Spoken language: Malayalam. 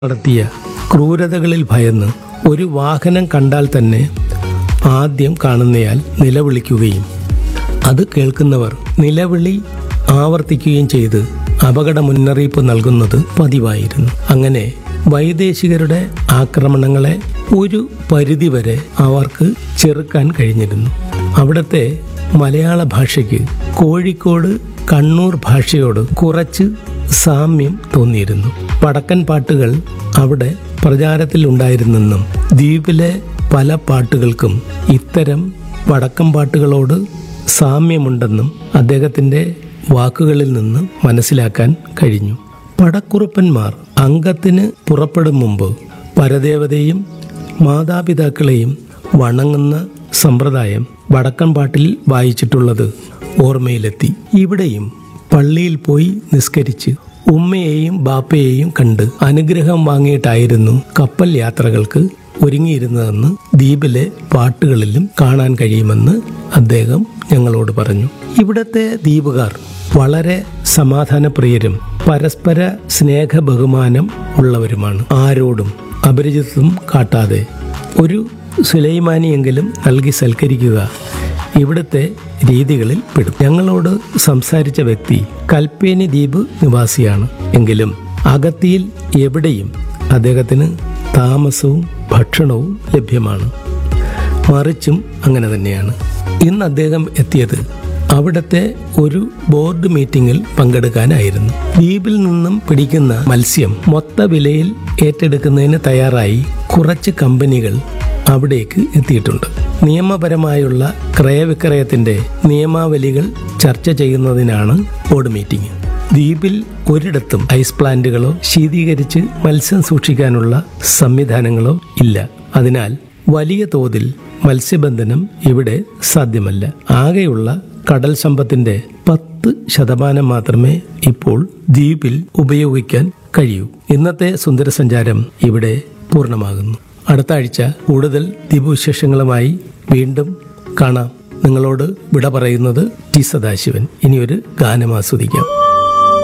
നടത്തിയ ക്രൂരതകളിൽ ഭയന്ന് ഒരു വാഹനം കണ്ടാൽ തന്നെ ആദ്യം കാണുന്നയാൾ നിലവിളിക്കുകയും അത് കേൾക്കുന്നവർ നിലവിളി ആവർത്തിക്കുകയും ചെയ്ത് അപകട മുന്നറിയിപ്പ് നൽകുന്നത് പതിവായിരുന്നു അങ്ങനെ വൈദേശികരുടെ ആക്രമണങ്ങളെ ഒരു പരിധിവരെ അവർക്ക് ചെറുക്കാൻ കഴിഞ്ഞിരുന്നു അവിടുത്തെ മലയാള ഭാഷയ്ക്ക് കോഴിക്കോട് കണ്ണൂർ ഭാഷയോട് കുറച്ച് സാമ്യം തോന്നിയിരുന്നു വടക്കൻ പാട്ടുകൾ അവിടെ പ്രചാരത്തിൽ ഉണ്ടായിരുന്നെന്നും ദ്വീപിലെ പല പാട്ടുകൾക്കും ഇത്തരം വടക്കൻ പാട്ടുകളോട് സാമ്യമുണ്ടെന്നും അദ്ദേഹത്തിന്റെ വാക്കുകളിൽ നിന്ന് മനസ്സിലാക്കാൻ കഴിഞ്ഞു പടക്കുറുപ്പന്മാർ അംഗത്തിന് പുറപ്പെടും മുമ്പ് പരദേവതയും മാതാപിതാക്കളെയും വണങ്ങുന്ന സമ്പ്രദായം വടക്കൻ പാട്ടിൽ വായിച്ചിട്ടുള്ളത് ഓർമ്മയിലെത്തി ഇവിടെയും പള്ളിയിൽ പോയി നിസ്കരിച്ച് ഉമ്മയെയും ബാപ്പയെയും കണ്ട് അനുഗ്രഹം വാങ്ങിയിട്ടായിരുന്നു കപ്പൽ യാത്രകൾക്ക് ഒരുങ്ങിയിരുന്നതെന്ന് ദ്വീപിലെ പാട്ടുകളിലും കാണാൻ കഴിയുമെന്ന് അദ്ദേഹം ഞങ്ങളോട് പറഞ്ഞു ഇവിടത്തെ ദ്വീപുകാർ വളരെ സമാധാനപ്രിയരും പരസ്പര സ്നേഹ ബഹുമാനം ഉള്ളവരുമാണ് ആരോടും അപരിചിതത്വം കാട്ടാതെ ഒരു സുലൈമാനിയെങ്കിലും നൽകി സൽക്കരിക്കുക ഇവിടുത്തെ രീതികളിൽ പെടും ഞങ്ങളോട് സംസാരിച്ച വ്യക്തി കൽപ്പേനി ദ്വീപ് നിവാസിയാണ് എങ്കിലും അഗത്തിയിൽ എവിടെയും അദ്ദേഹത്തിന് താമസവും ഭക്ഷണവും ലഭ്യമാണ് മറിച്ചും അങ്ങനെ തന്നെയാണ് ഇന്ന് അദ്ദേഹം എത്തിയത് അവിടുത്തെ ഒരു ബോർഡ് മീറ്റിംഗിൽ പങ്കെടുക്കാനായിരുന്നു ദ്വീപിൽ നിന്നും പിടിക്കുന്ന മത്സ്യം മൊത്ത വിലയിൽ ഏറ്റെടുക്കുന്നതിന് തയ്യാറായി കുറച്ച് കമ്പനികൾ അവിടേക്ക് എത്തിയിട്ടുണ്ട് നിയമപരമായുള്ള ക്രയവിക്രയത്തിന്റെ നിയമാവലികൾ ചർച്ച ചെയ്യുന്നതിനാണ് ബോർഡ് മീറ്റിംഗ് ദ്വീപിൽ ഒരിടത്തും ഐസ് പ്ലാന്റുകളോ ശീതീകരിച്ച് മത്സ്യം സൂക്ഷിക്കാനുള്ള സംവിധാനങ്ങളോ ഇല്ല അതിനാൽ വലിയ തോതിൽ മത്സ്യബന്ധനം ഇവിടെ സാധ്യമല്ല ആകെയുള്ള കടൽ സമ്പത്തിന്റെ പത്ത് ശതമാനം മാത്രമേ ഇപ്പോൾ ദ്വീപിൽ ഉപയോഗിക്കാൻ കഴിയൂ ഇന്നത്തെ സുന്ദരസഞ്ചാരം ഇവിടെ പൂർണ്ണമാകുന്നു അടുത്ത ആഴ്ച കൂടുതൽ ദ്വീപ് വിശേഷങ്ങളുമായി വീണ്ടും കാണാം നിങ്ങളോട് വിട പറയുന്നത് ടി സദാശിവൻ ഇനിയൊരു ഗാനം ആസ്വദിക്കാം